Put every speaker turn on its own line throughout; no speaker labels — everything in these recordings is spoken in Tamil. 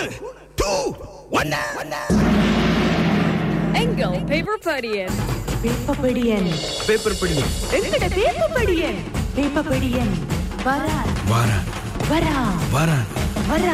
மூணு டூ ஒன்னு
எங்கள் பேப்பர் படியன்
வேப்பப்படியன்
பேப்பர் படி
எங்கட வேப்பப்படியன் வேப்பப்படியன் வரா
வாரான்
வரா
வாரான்
வரா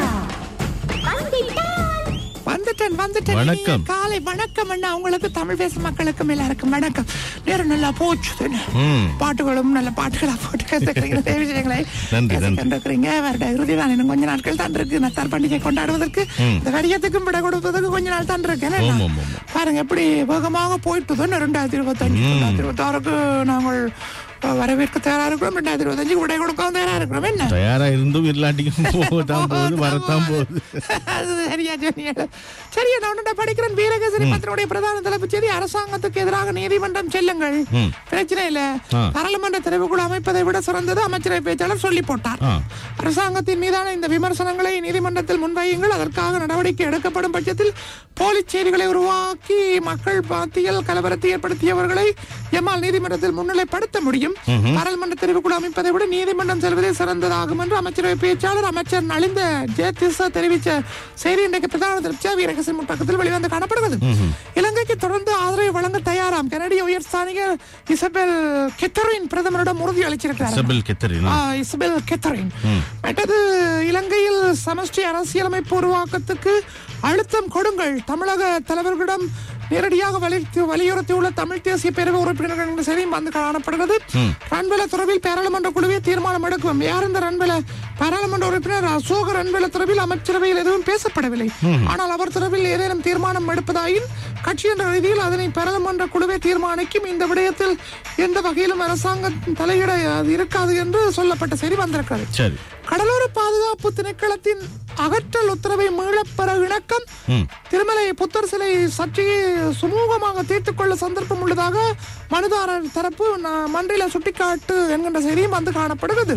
வந்துட்டேன் வந்துட்டேன்
வணக்கம்.
இனிய காலை வணக்கம் அண்ணா உங்களுக்கு தமிழ் பேசும் மக்களுக்கும் எல்லாருக்கும் வணக்கம் நேரம் நல்லா போச்சு தானே?
ம்.
பாட்டுகளும் நல்ல பாட்டுகளா போட்டு கேட்டுக்கிறீங்க நிறைய விஷயங்களை
நன்றி, நன்றி.
கேட்டுக்கிறீங்க வருட இறுதி தான் இன்னும் கொஞ்ச நாட்கள் தான் இருக்கு நத்தார் பண்டிகை கொண்டாடுவதற்கு இந்த கடியத்துக்கும் விட கொடுப்பதற்கு கொஞ்ச நாள் தான் இருக்கு என்ன?
ஆமாம், ஆமாம்.
பாருங்க எப்படி வேகமாக போயிட்டு தானே ரெண்டாயிரத்தி இருபத்தஞ்சு ரெண்டாயிரத்தி இருபத்தி ஆறுக்கு நாங்கள் அஹ், வரவேற்க தயாரா இருக்கிறோம் ரெண்டாயிரத்தி இருபத்தஞ்சுக்கு விடை கொடுக்கவும் தயாரா இருக்கிறோம் என்ன
தயாரா இருந்தும் இல்லாட்டிக்கும் போகத்தான் போகுது வரத்தான் போகுது
அது சரியா சொன்னீங்க சரி நான் உன்னிட்ட படிக்கிறேன் வீரகேசரி பத்தினுடைய பிரதான தலைப்புச் செய்தி அரசாங்கத்துக்கு எதிராக நீதிமன்றம் செல்லுங்கள்
ம்.
பிரச்சனை இல்ல
ஆ.
பாராளுமன்ற தெரிவுக்குழு அமைப்பதை விட சிறந்தது அமைச்சரவை பேச்சாளர் சொல்லி போட்டார்
ஆ.
அரசாங்கத்தின் மீதான இந்த விமர்சனங்களை நீதிமன்றத்தில் முன்வையுங்கள் அதற்காக நடவடிக்கை எடுக்கப்படும் பட்சத்தில் போலி செய்திகளை உருவாக்கி மக்கள் பாத்தியல் கலவரத்தை ஏற்படுத்தியவர்களை எம்மால் நீதிமன்றத்தில் முன்னிலைப்படுத்த முடியும் பாராளுமன்ற தெரிவுக்குழு அமைப்பதை விட நீதிமன்றம் செல்வதே சிறந்ததாகும் என்று அமைச்சரவை பேச்சாளர் அமைச்சர் நலிந்த ஜெயதிசா தெரிவித்த செய்தி இன்றைக்கு பிரதான திருப்தியா வீரகசி முட்டக்கத்தில் வெளிவந்து காணப்படுகிறது இலங்கைக்கு தொடர்ந்து ஆதரவை வழங்க தயாராம் கனடிய உயர்ஸ்தானிகர் இசபெல் கெத்தரின் பிரதமரிடம் உறுதி அளிச்சிருக்கிறார்
சபில் கெத்தரின்
ஆ, இசபெல் கெத்தரின் மற்றது இலங்கையில் சமஷ்டி அரசியலமைப்பு உருவாக்கத்துக்கு அழுத்தம் கொடுங்கள் தமிழக தலைவர்களிடம் நேரடியாக வலியுறுத்தி வலியுறுத்தியுள்ள தமிழ் தேசிய பேரவை உறுப்பினர்கள் என்ற செய்தியும் வந்து காணப்படுகிறது ரன்வெல தொடர்பில் பாராளுமன்ற குழுவே தீர்மானம் எடுக்கும் யார் இந்த ரன்வெல பாராளுமன்ற உறுப்பினர் அசோக ரன்வெல தொடர்பில் அமைச்சரவையில் எதுவும் பேசப்படவில்லை ஆனால் அவர் தொடர்பில் ஏதேனும் தீர்மானம் எடுப்பதாயின் கட்சி என்ற ரீதியில் அதனை பாராளுமன்ற குழுவே தீர்மானிக்கும் இந்த விடயத்தில் எந்த வகையிலும் அரசாங்க தலையிட அது இருக்காது என்று சொல்லப்பட்ட செய்தி வந்திருக்கிறது
சரி
கடலோர பாதுகாப்பு திணைக்களத்தின் அகற்றல் உத்தரவை மீளப்பெற இணக்கம் திருமலை புத்தர் சிலை சர்ச்சையை சுமூகமாக தீர்த்துக் கொள்ள சந்தர்ப்பம் உள்ளதாக மனுதாரர் தரப்பு ந- மன்றில சுட்டிக்காட்டு என்கின்ற செய்தியும் வந்து காணப்படுகிறது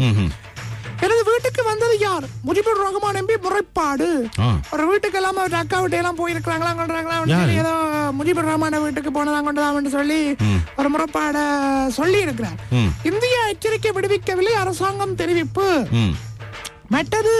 எனது வீட்டுக்கு வந்தது யார் முஜிபுர் ரஹ்மான் எம்பி முறைப்பாடு
ஆ.
ஒரு வீட்டுக்கு எல்லாம் அவர் அக்கா வீட்டு எல்லாம் போயிருக்கிறாங்களா கொண்டாங்களா
யாரு?
ஏதோ முஜிபுர் ரஹ்மான வீட்டுக்கு போனதா கொண்டதான்னு சொல்லி ஒரு முறைப்பாட சொல்லி இருக்கிறார்
ம்.
இந்திய எச்சரிக்கை விடுவிக்கவில்லை அரசாங்கம் தெரிவிப்பு
ம்
மற்றது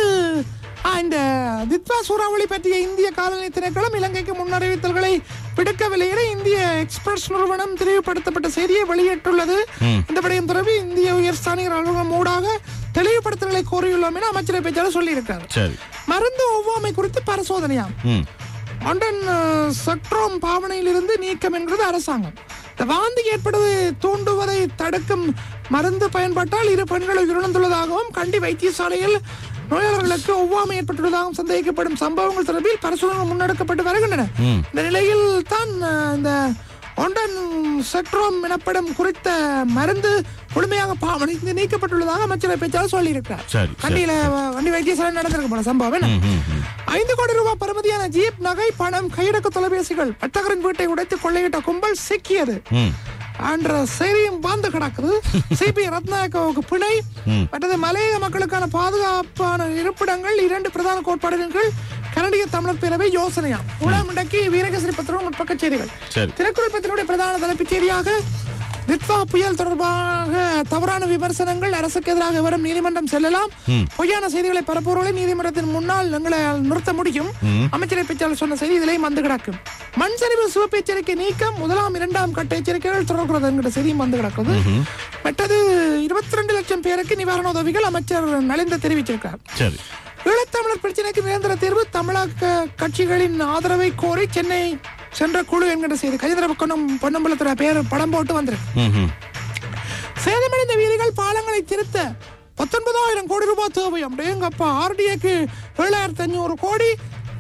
ஆ, இந்த தித்வா சூறாவளி பற்றிய இந்திய காலனி திணைக்களம் இலங்கைக்கு முன்னறிவித்தல்களை விடுக்கவில்லை என இந்திய எக்ஸ்பிரஸ் நிறுவனம் தெளிவுபடுத்தப்பட்ட செய்தியை வெளியிட்டுள்ளது இந்த விடயம் தொடர்பு இந்திய உயர்ஸ்தானிகர் அலுவலகம் ஊடாக தெளிவுபடுத்தல்களை கோரியுள்ளோம் என அமைச்சரை பேச்சாளர் சொல்லியிருக்காரு
சரி
மருந்து ஒவ்வாமை குறித்து பரிசோதனையாம்
ம்
லண்டன் அஹ், சட்ரோம் பாவனையிலிருந்து நீக்கம் என்கிறது அரசாங்கம் இந்த வாந்தி ஏற்படுவதை தூண்டுவதை தடுக்கும் மருந்து பயன்பாட்டால் இரு பெண்கள் உயிரிழந்துள்ளதாகவும் கண்டி வைத்தியசாலையில் நோயாளர்களுக்கு ஒவ்வாமை ஏற்பட்டுள்ளதாகவும் சந்தேகிக்கப்படும் சம்பவங்கள் தொடர்பில் பரிசோதனை முன்னெடுக்கப்பட்டு வருகின்றன இந்த நிலையில் தான் அஹ், இந்த ஒண்டன் செக்ட்ரோம் எனப்படும் குறித்த மருந்து முழுமையாக பாவனை நீக்கப்பட்டுள்ளதாக அமைச்சரை பேச்சாளர் சொல்லியிருக்கிறார்
சரி, சரி.
கண்டியில வண்டி வைத்தியசாலை நடந்திருக்கு போல சம்பவம் என்ன? ஐந்து கோடி ரூபாய் பெறுமதியான ஜீப் நகை பணம் கையடக்க தொலைபேசிகள் வர்த்தகரின் வீட்டை உடைத்து கொள்ளையிட்ட கும்பல் சிக்கியது
ம்
என்ற செய்தியும் பாந்து கிடக்குது சிபி ரத்னாயக்கவுக்கு பிணை மற்றது மலையக மக்களுக்கான பாதுகாப்பான இருப்பிடங்கள் இரண்டு பிரதான கோட்பாடுகள் கீழ் கனடிய தமிழர் பேரவை யோசனையா உலகம் இன்றைக்கு வீரகேசரி பத்திரம் முற்பக்க செய்திகள்
சரி.
திரைக்குறள் பத்தினுடைய பிரதான தலைப்புச் செய்தியாக நித்வா புயல் தொடர்பாக தவறான விமர்சனங்கள் அரசுக்கு எதிராக வரும் நீதிமன்றம் செல்லலாம் பொய்யான செய்திகளை பரப்புவர்களை நீதிமன்றத்தின் முன்னால் எங்களை நிறுத்த முடியும் அமைச்சரை பேச்சாளர் சொன்ன செய்தி இதிலேயும் வந்து கிடக்கும் மண் சரிவு சிவப்பு எச்சரிக்கை நீக்கம் முதலாம் இரண்டாம் கட்ட எச்சரிக்கைகள் தொடர்கிறது என்கிற செய்தியும் வந்து கிடக்குது மற்றது இருபத்தி ரெண்டு லட்சம் பேருக்கு நிவாரண உதவிகள் அமைச்சர் நலிந்த தெரிவிச்சிருக்கார்
சரி
ஈழத்தமிழர் பிரச்சனைக்கு நிரந்தர தீர்வு தமிழக கட்சிகளின் ஆதரவை கோரி சென்னை சென்ற குழு என்கிற செய்தி கஜேந்திர பொன்னம் பொன்னம்பலத்துல பேர் படம் போட்டு வந்திருக்கு
ம் ம்
சேதமடைந்த வீதிகள் பாலங்களை திருத்த பத்தொன்பதாயிரம் கோடி ரூபாய் தேவை அப்படியேங்கப்பா ஆர்டிஏக்கு ஏழாயிரத்தி அஞ்சூறு கோடி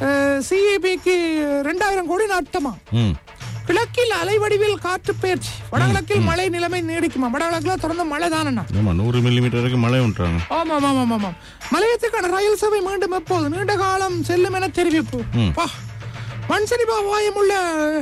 சிஏபிக்கு ரெண்டாயிரம் கோடி நட்டமா
ம்
கிழக்கில் அலைவடிவில் காற்று பயிற்சி வடகிழக்கில் மழை நிலைமை நீடிக்குமா வடகிழக்குல தொடர்ந்து மழை தானண்ணா
ஆமா நூறு மில்லிமீட்டர் வரைக்கும் மழை விட்டுறாங்க
ஆமா ஆமா ஆமா ஆமா மலையத்துக்கான ரயில் சேவை மீண்டும் எப்போது நீண்ட காலம் செல்லும் என தெரிவிப்பு பா மண் சரிவு அபாயமுள்ள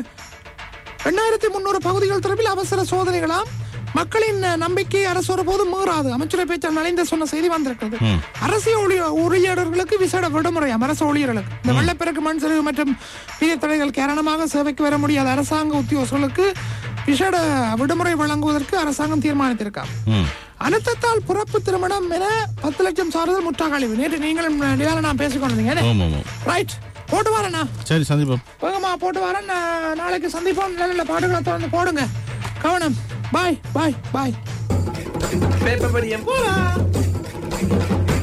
எண்ணாயிரத்தி முன்னூறு பகுதிகள் தொடர்பில் அவசர சோதனைகளாம் மக்களின் நம்பிக்கை அரசு ஒருபோது மீறாது அமைச்சரை பேச்சாளர் நலிந்த சொன்ன செய்தி வந்திருக்கிறது அரசியல் ஊழிய- ஊழியர்களுக்கு விசேட விடுமுறையாம் அரசு ஊழியர்களுக்கு இந்த வெள்ளப்பெருக்கு மண் சரிவு மற்றும் வீதி தடைகள் காரணமாக சேவைக்கு வர முடியாத அரசாங்க உத்தியோகர்களுக்கு விசேட விடுமுறை வழங்குவதற்கு அரசாங்கம் தீர்மானித்திருக்காம்
ம்
அனர்த்தத்தால் பிறப்பு திருமணம் என பத்து லட்சம் சாறுதல் முற்றாகழிவு நேற்று நீங்களும் நிலால நான் பேசிக்கொண்டிருந்தீங்க
ஆமா ஆமா
ரைட் போட்டு வரேண்ணா
சரி சந்திப்போம்
போங்கம்மா போட்டு வரேன் நான் நாளைக்கு சந்திப்போம் நல்ல நல்ல பாட்டுகளை தொடர்ந்து போடுங்க கவனம் பாய் பாய் பாய்
பேப்பர் படியம்
போலாம்